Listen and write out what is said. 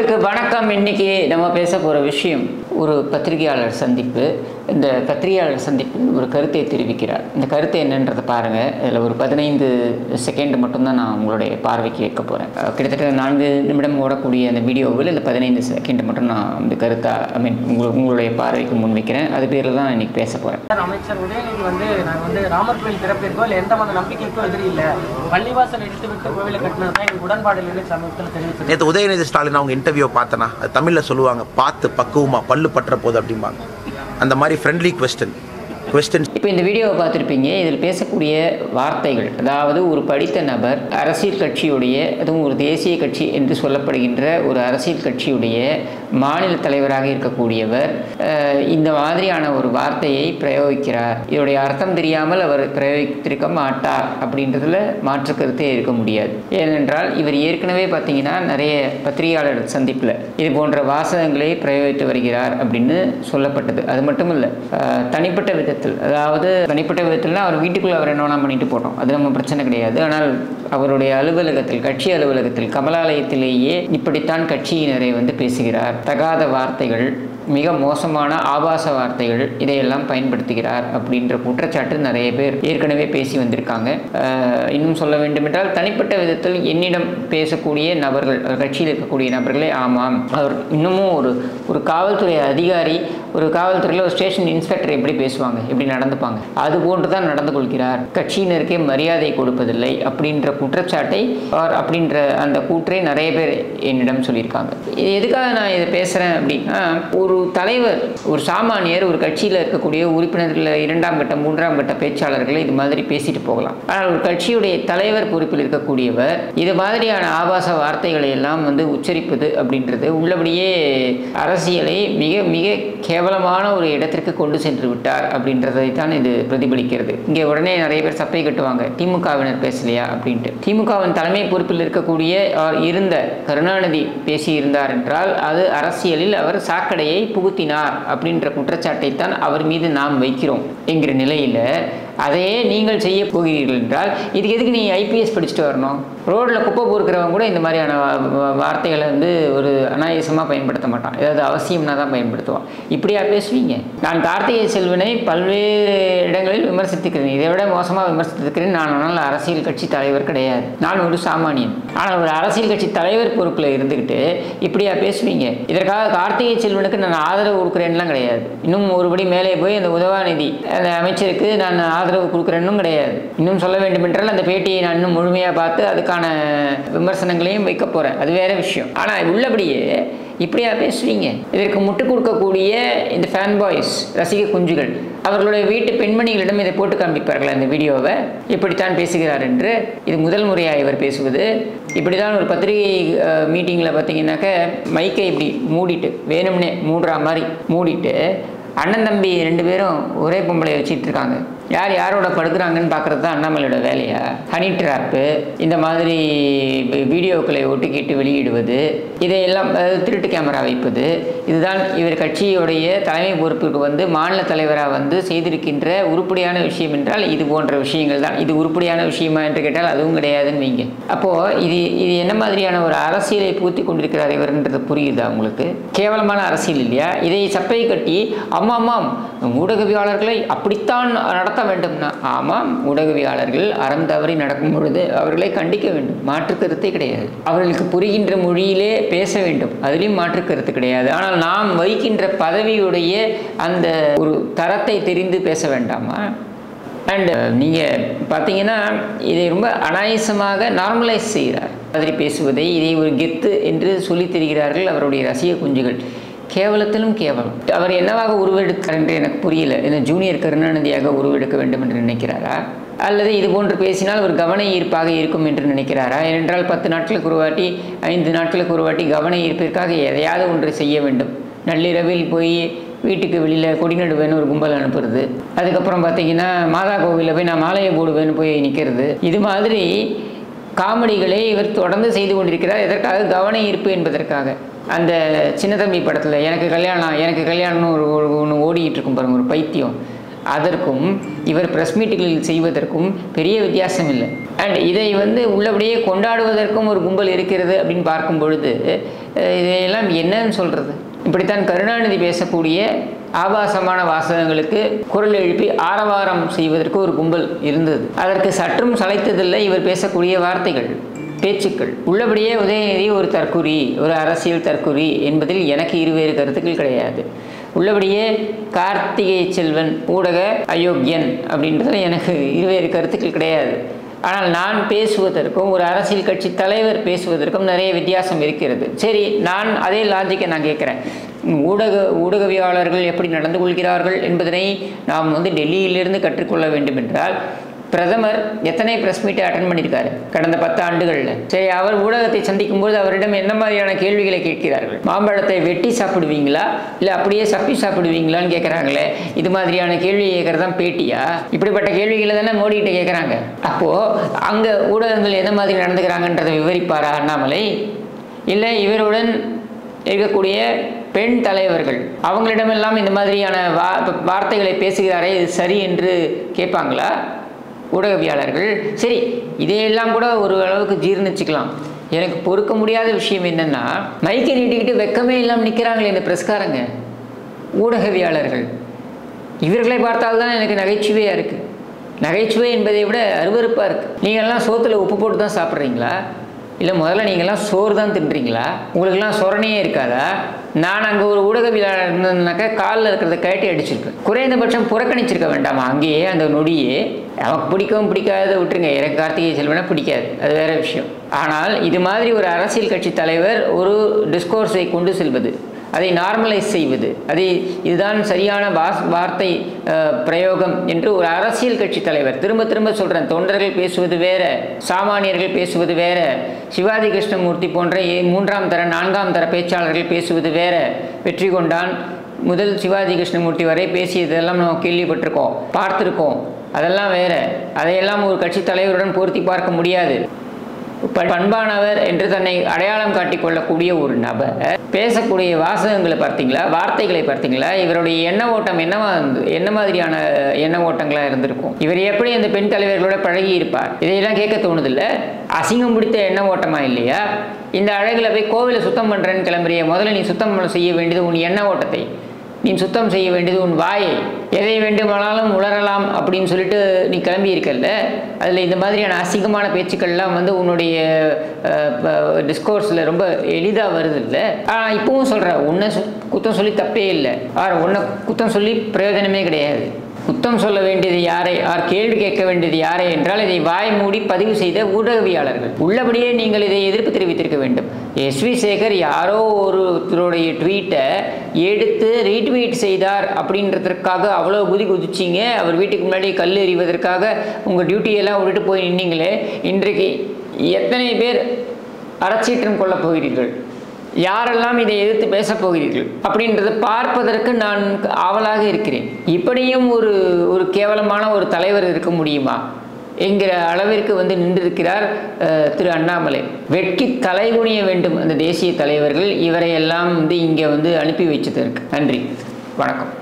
நண்பர்களுக்கு வணக்கம் இன்னைக்கு நம்ம பேச போகிற விஷயம் ஒரு பத்திரிகையாளர் சந்திப்பு இந்த பத்திரிகையாளர் சந்திப்பில் ஒரு கருத்தை தெரிவிக்கிறார் இந்த கருத்து என்னன்றதை பாருங்கள் இதில் ஒரு பதினைந்து செகண்ட் மட்டும்தான் நான் உங்களுடைய பார்வைக்கு வைக்க போகிறேன் கிட்டத்தட்ட நான்கு நிமிடம் ஓடக்கூடிய அந்த வீடியோவில் இந்த பதினைந்து செகண்ட் மட்டும் நான் இந்த கருத்தை ஐ மீன் உங்கள் உங்களுடைய பார்வைக்கு முன்வைக்கிறேன் அது பேரில் தான் இன்னைக்கு பேச போகிறேன் சார், அமைச்சர் உதயநிதி வந்து நாங்கள் வந்து ராமர் கோயில் திறப்பிற்கோ இல்லை எந்த மத நம்பிக்கைக்கோ எதிரி இல்லை பள்ளிவாசல் இடித்து விட்டு கோவிலை கட்டினது தான் எங்கள் உடன்பாடு இல்லைன்னு சமீபத்தில் தெரிவிச்சிருக்காங்க நேற்று உதயநிதி ஸ்டாலின் அவங்க இன்டர்வியூ பார்த்தனா அது தமிழில் சொல்லுவாங்க பார்த்து பக்குவமா பல்லு பற்ற போது அப்படிம்பாங்க அந்த மாதிரி ஃப்ரெண்ட்லி கொஸ்டின் கொஸ்டின் இப்போ இந்த வீடியோவை பார்த்துருப்பீங்க இதில் பேசக்கூடிய வார்த்தைகள் அதாவது ஒரு படித்த நபர் அரசியல் கட்சியுடைய அதுவும் ஒரு தேசிய கட்சி என்று சொல்லப்படுகின்ற ஒரு அரசியல் கட்சியுடைய மாநில தலைவராக இருக்கக்கூடியவர் அஹ், இந்த மாதிரியான ஒரு வார்த்தையை பிரயோகிக்கிறார் இதோடைய அர்த்தம் தெரியாமல் அவர் பிரயோகித்திருக்க மாட்டார் அப்படின்றதுல மாற்று கருத்தே இருக்க முடியாது ஏனென்றால் இவர் ஏற்கனவே பார்த்தீங்கன்னா நிறைய பத்திரிகையாளர் சந்திப்பில் இது போன்ற வாசகங்களை பிரயோகித்து வருகிறார் அப்படின்னு சொல்லப்பட்டது அது மட்டும் இல்லை அஹ், தனிப்பட்ட விதத்தில் அதாவது தனிப்பட்ட விதத்தில்னா அவர் வீட்டுக்குள்ளே அவர் என்ன வேணால் பண்ணிட்டு போட்டோம் அது நம்ம பிரச்சனை கிடையாது ஆனால் அவருடைய அலுவலகத்தில் கட்சி அலுவலகத்தில் கமலாலயத்திலேயே இப்படித்தான் கட்சியினரை வந்து பேசுகிறார் தகாத வார்த்தைகள் மிக மோசமான ஆபாச வார்த்தைகள் இதையெல்லாம் பயன்படுத்துகிறார் அப்படின்ற குற்றச்சாட்டு நிறைய பேர் ஏற்கனவே பேசி வந்திருக்காங்க அஹ், இன்னும் சொல்ல வேண்டுமென்றால் தனிப்பட்ட விதத்தில் என்னிடம் பேசக்கூடிய நபர்கள் அவர் கட்சியில் இருக்கக்கூடிய நபர்களே ஆமாம் அவர் இன்னமும் ஒரு ஒரு காவல்துறை அதிகாரி ஒரு காவல்துறையில் ஒரு ஸ்டேஷன் இன்ஸ்பெக்டர் எப்படி பேசுவாங்க எப்படி நடந்துப்பாங்க அது போன்று தான் நடந்து கொள்கிறார் கட்சியினருக்கே மரியாதை கொடுப்பதில்லை அப்படின்ற குற்றச்சாட்டை அவர் அப்படின்ற அந்த கூற்றை நிறைய பேர் என்னிடம் சொல்லியிருக்காங்க இது எதுக்காக நான் இதை பேசுகிறேன் அப்படின்னா ஒரு தலைவர் ஒரு சாமானியர் ஒரு கட்சியில் இருக்கக்கூடிய உறுப்பினர்கள் இரண்டாம் கட்ட மூன்றாம் கட்ட பேச்சாளர்களை இது மாதிரி பேசிட்டு போகலாம் ஆனால் ஒரு கட்சியுடைய தலைவர் பொறுப்பில் இருக்கக்கூடியவர் இது மாதிரியான ஆபாச வார்த்தைகளை எல்லாம் வந்து உச்சரிப்பது அப்படின்றது உள்ளபடியே அரசியலை மிக மிக கேவலமான ஒரு இடத்திற்கு கொண்டு சென்று விட்டார் அப்படின்றதை தான் இது பிரதிபலிக்கிறது இங்கே உடனே நிறைய பேர் சப்பை கட்டுவாங்க திமுகவினர் பேசலையா அப்படின்ட்டு திமுகவின் தலைமை பொறுப்பில் இருக்கக்கூடிய அவர் இருந்த கருணாநிதி பேசியிருந்தார் என்றால் அது அரசியலில் அவர் சாக்கடையை புகுத்தினார் அப்படின்ற குற்றச்சாட்டை தான் அவர் மீது நாம் வைக்கிறோம் என்கிற நிலையில் அதையே நீங்கள் செய்ய போகிறீர்கள் என்றால் இதுக்கு எதுக்கு நீ ஐபிஎஸ் படிச்சுட்டு வரணும் ரோட்டில் குப்பை பொறுக்கிறவங்க கூட இந்த மாதிரியான வா- வா- வார்த்தைகளை வந்து ஒரு அனாயசமாக பயன்படுத்த மாட்டான் ஏதாவது அவசியம்னா தான் பயன்படுத்துவான் இப்படியா பேசுவீங்க நான் கார்த்திகை செல்வனை பல்வேறு இடங்களில் விமர்சித்திருக்கிறேன் இதை விட மோசமாக விமர்சித்திருக்கிறேன் நான் ஆனால் அரசியல் கட்சி தலைவர் கிடையாது நான் ஒரு சாமானியன் ஆனால் ஒரு அரசியல் கட்சி தலைவர் பொறுப்பில் இருந்துக்கிட்டு இப்படியா பேசுவீங்க இதற்காக கார்த்திகை செல்வனுக்கு நான் ஆதரவு கொடுக்குறேன்லாம் கிடையாது இன்னும் ஒருபடி மேலே போய் அந்த உதவாநிதி அந்த அமைச்சருக்கு நான் ஆதரவு கொடுக்குறேன்னும் கிடையாது இன்னும் சொல்ல வேண்டுமென்றால் அந்த பேட்டியை நான் இன்னும் முழுமையாக பார்த்து அதுக்கான விமர்சனங்களையும் வைக்க போகிறேன் அது வேற விஷயம் ஆனால் உள்ளபடியே இப்படியா பேசுவீங்க இதற்கு முட்டு கொடுக்கக்கூடிய இந்த ஃபேன் பாய்ஸ் ரசிக குஞ்சுகள் அவர்களுடைய வீட்டு பெண்மணிகளிடம் இதை போட்டு காண்பிப்பார்கள் அந்த வீடியோவை இப்படித்தான் பேசுகிறார் என்று இது முதல் முறையாக இவர் பேசுவது இப்படி தான் ஒரு பத்திரிகை மீட்டிங்கில் பார்த்தீங்கன்னாக்க மைக்கை இப்படி மூடிட்டு வேணும்னே மூடுற மாதிரி மூடிட்டு அண்ணன் தம்பி ரெண்டு பேரும் ஒரே பொம்பளை வச்சிட்டு இருக்காங்க யார் யாரோட படுக்கிறாங்கன்னு பார்க்குறது தான் அண்ணாமலையோட வேலையா ஹனி ட்ராப்பு இந்த மாதிரி வி- வீடியோக்களை ஒட்டுக்கேட்டு வெளியிடுவது இதையெல்லாம் அதாவது திருட்டு கேமரா வைப்பது இதுதான் இவர் கட்சியுடைய தலைமை பொறுப்புக்கு வந்து மாநில தலைவராக வந்து செய்திருக்கின்ற உருப்படியான விஷயம் என்றால் இது போன்ற விஷயங்கள் தான் இது உருப்படியான விஷயமா என்று கேட்டால் அதுவும் கிடையாதுன்னு வைங்க அப்போது இது இது என்ன மாதிரியான ஒரு அரசியலை பூத்தி கொண்டிருக்கிறார் இவர்ன்றது புரியுதா உங்களுக்கு கேவலமான அரசியல் இல்லையா இதை சப்பை கட்டி ஆமாம் ஆமாம் ஊடகவியாளர்களை அப்படித்தான் நடத்த வேண்டும்னா ஆமாம் ஊடகவியாளர்கள் அறம் தவறி நடக்கும் பொழுது அவர்களை கண்டிக்க வேண்டும் மாற்று கருத்தே கிடையாது அவர்களுக்கு புரிகின்ற மொழியிலே பேச வேண்டும் அதிலும் மாற்று கருத்து கிடையாது ஆனால் நாம் வைக்கின்ற பதவியுடைய அந்த ஒரு தரத்தை தெரிந்து பேச வேண்டாமா அண்ட் நீங்கள் பார்த்தீங்கன்னா இதை ரொம்ப அனாயசமாக நார்மலைஸ் செய்கிறார் மாதிரி பேசுவதை இதை ஒரு கெத்து என்று சொல்லித் தெரிகிறார்கள் அவருடைய ரசிக குஞ்சுகள் கேவலத்திலும் கேவலம் அவர் என்னவாக உருவெடுக்கிறார் என்று எனக்கு புரியல இந்த ஜூனியர் கருணாநிதியாக உருவெடுக்க வேண்டும் என்று நினைக்கிறாரா அல்லது இது போன்று பேசினால் ஒரு கவன ஈர்ப்பாக இருக்கும் என்று நினைக்கிறாரா ஏனென்றால் பத்து நாட்களுக்கு ஒரு வாட்டி ஐந்து நாட்களுக்கு ஒரு வாட்டி கவன ஈர்ப்பிற்காக எதையாவது ஒன்று செய்ய வேண்டும் நள்ளிரவில் போய் வீட்டுக்கு வெளியில் கொடி நடுவேன்னு ஒரு கும்பல் அனுப்புறது அதுக்கப்புறம் பார்த்தீங்கன்னா மாதா கோவிலில் போய் நான் மாலையை போடுவேன்னு போய் நிற்கிறது இது மாதிரி காமெடிகளை இவர் தொடர்ந்து செய்து கொண்டிருக்கிறார் எதற்காக கவன ஈர்ப்பு என்பதற்காக அந்த சின்னதம்பி படத்தில் எனக்கு கல்யாணம் எனக்கு கல்யாணம்னு ஒரு ஒரு ஒன்று ஓடிக்கிட்டு இருக்கும் பாருங்க ஒரு பைத்தியம் அதற்கும் இவர் ப்ரெஸ் மீட்டுகளில் செய்வதற்கும் பெரிய வித்தியாசம் இல்லை அண்ட் இதை வந்து உள்ளபடியே கொண்டாடுவதற்கும் ஒரு கும்பல் இருக்கிறது அப்படின்னு பார்க்கும் பொழுது அஹ் இதையெல்லாம் என்னன்னு சொல்கிறது இப்படித்தான் கருணாநிதி பேசக்கூடிய ஆபாசமான வாசகங்களுக்கு குரல் எழுப்பி ஆரவாரம் செய்வதற்கு ஒரு கும்பல் இருந்தது அதற்கு சற்றும் சளைத்ததில்லை இவர் பேசக்கூடிய வார்த்தைகள் பேச்சுக்கள் உள்ளபடியே உதயநிதி ஒரு தற்குறி ஒரு அரசியல் தற்குறி என்பதில் எனக்கு இருவேறு கருத்துக்கள் கிடையாது உள்ளபடியே கார்த்திகை செல்வன் ஊடக அயோக்கியன் அப்படின்றதுல எனக்கு இருவேறு கருத்துக்கள் கிடையாது ஆனால் நான் பேசுவதற்கும் ஒரு அரசியல் கட்சி தலைவர் பேசுவதற்கும் நிறைய வித்தியாசம் இருக்கிறது சரி நான் அதே லாஜிக்கை நான் கேட்குறேன் ஊடக ஊடகவியாளர்கள் எப்படி நடந்து கொள்கிறார்கள் என்பதனை நாம் வந்து டெல்லியிலிருந்து கற்றுக்கொள்ள வேண்டும் என்றால் பிரதமர் எத்தனை ப்ரெஸ் மீட்டை அட்டன் பண்ணியிருக்காரு கடந்த பத்து ஆண்டுகளில் சரி அவர் ஊடகத்தை சந்திக்கும் போது அவரிடம் என்ன மாதிரியான கேள்விகளை கேட்கிறார்கள் மாம்பழத்தை வெட்டி சாப்பிடுவீங்களா இல்லை அப்படியே சப்பி சாப்பிடுவீங்களான்னு கேட்குறாங்களே இது மாதிரியான கேள்வி கேட்குறது தான் பேட்டியா இப்படிப்பட்ட கேள்விகளை தானே மோடிகிட்ட கேட்குறாங்க அப்போது அங்கே ஊடகங்கள் எந்த மாதிரி நடந்துக்கிறாங்கன்றதை விவரிப்பாரா அண்ணாமலை இல்லை இவருடன் இருக்கக்கூடிய பெண் தலைவர்கள் அவங்களிடமெல்லாம் இந்த மாதிரியான வா வார்த்தைகளை பேசுகிறாரே இது சரி என்று கேட்பாங்களா ஊடகவியாளர்கள் சரி இதையெல்லாம் கூட ஒரு அளவுக்கு ஜீர்ணிச்சுக்கலாம் எனக்கு பொறுக்க முடியாத விஷயம் என்னென்னா மைக்கை நீட்டிக்கிட்டு வெக்கமே இல்லாமல் நிற்கிறாங்களே இந்த பிரஸ்காரங்க ஊடகவியாளர்கள் இவர்களை பார்த்தால்தான் எனக்கு நகைச்சுவையாக இருக்குது நகைச்சுவை என்பதை விட அருவருப்பாக இருக்குது நீங்கள்லாம் சோத்தில் உப்பு போட்டு தான் சாப்பிட்றீங்களா இல்லை முதல்ல நீங்கள்லாம் சோறு தான் தின்றீங்களா உங்களுக்கெல்லாம் சொரணையே இருக்காதா நான் அங்கே ஒரு ஊடகவியலாளர் இருந்ததுனாக்கா காலில் இருக்கிறத கழட்டி அடிச்சிருப்பேன் குறைந்தபட்சம் புறக்கணிச்சிருக்க வேண்டாமா அங்கேயே அந்த நொடியே நமக்கு பிடிக்கவும் பிடிக்காத விட்டுருங்க எனக்கு கார்த்திகை செல்வனா பிடிக்காது அது வேற விஷயம் ஆனால் இது மாதிரி ஒரு அரசியல் கட்சி தலைவர் ஒரு டிஸ்கோர்ஸை கொண்டு செல்வது அதை நார்மலைஸ் செய்வது அதை இதுதான் சரியான வாஸ் வார்த்தை அஹ், பிரயோகம் என்று ஒரு அரசியல் கட்சி தலைவர் திரும்ப திரும்ப சொல்கிறேன் தொண்டர்கள் பேசுவது வேற சாமானியர்கள் பேசுவது வேற சிவாஜி கிருஷ்ணமூர்த்தி போன்ற ஏ- மூன்றாம் தர நான்காம் தர பேச்சாளர்கள் பேசுவது வேற வெற்றி கொண்டான் முதல் சிவாஜி கிருஷ்ணமூர்த்தி வரை பேசியதெல்லாம் நம்ம கேள்விப்பட்டிருக்கோம் பார்த்துருக்கோம் அதெல்லாம் வேற அதையெல்லாம் ஒரு கட்சி தலைவருடன் பொருத்தி பார்க்க முடியாது ப- பண்பானவர் என்று தன்னை அடையாளம் காட்டிக் கொள்ளக்கூடிய ஒரு நபர் பேசக்கூடிய வாசகங்களை பார்த்தீங்களா வார்த்தைகளை பார்த்தீங்களா இவருடைய எண்ண ஓட்டம் என்னவா இருந்து என்ன மாதிரியான எண்ண ஓட்டங்களா இருந்திருக்கும் இவர் எப்படி அந்த பெண் தலைவர்களோட பழகி இருப்பார் இதையெல்லாம் கேட்க தோணுதில்ல அசிங்கம் பிடித்த எண்ண ஓட்டமா இல்லையா இந்த அழகில் போய் கோவிலை சுத்தம் பண்ணுறேன்னு கிளம்புறிய முதல்ல நீ சுத்தம் பண்ண செய்ய வேண்டியது உன் எண்ண ஓட்டத்தை நீ சுத்தம் செய்ய வேண்டியது உன் வாயை எதை வேண்டுமானாலும் உளரலாம் அப்படின்னு சொல்லிட்டு நீ கிளம்பி இருக்கல்ல அதில் இந்த மாதிரியான அசிங்கமான பேச்சுக்கள்லாம் வந்து உன்னுடைய டிஸ்கோர்ஸில் ரொம்ப எளிதாக வருது இல்லை ஆனால் இப்பவும் சொல்கிறேன் உன்னை சு- குத்தம் சொல்லி தப்பே இல்லை ஆர் உன்னை குத்தம் சொல்லி பிரயோஜனமே கிடையாது குத்தம் சொல்ல வேண்டியது யாரை ஆர் கேள்வி கேட்க வேண்டியது யாரை என்றால் இதை வாய் மூடி பதிவு செய்த ஊடகவியாளர்கள் உள்ளபடியே நீங்கள் இதை எதிர்ப்பு தெரிவித்திருக்க வேண்டும் எஸ் வி சேகர் யாரோ ஒருத்தருடைய ட்வீட்டை எடுத்து ரீட்வீட் செய்தார் அப்படின்றதுக்காக அவ்வளோ குதி குதிச்சிங்க அவர் வீட்டுக்கு முன்னாடி கல் எறிவதற்காக உங்கள் டியூட்டியெல்லாம் விட்டுட்டு போய் நின்னீங்களே இன்றைக்கு எத்தனை பேர் அறச்சீற்றம் கொள்ளப் போகிறீர்கள் யாரெல்லாம் இதை எதிர்த்து பேசப் போகிறீர்கள் அப்படின்றத பார்ப்பதற்கு நான் ஆவலாக இருக்கிறேன் இப்படியும் ஒரு ஒரு கேவலமான ஒரு தலைவர் இருக்க முடியுமா என்கிற அளவிற்கு வந்து நின்றிருக்கிறார் அஹ், திரு அண்ணாமலை வெட்கி தலைகுனிய வேண்டும் அந்த தேசிய தலைவர்கள் இவரையெல்லாம் வந்து இங்கே வந்து அனுப்பி வச்சதற்கு நன்றி வணக்கம்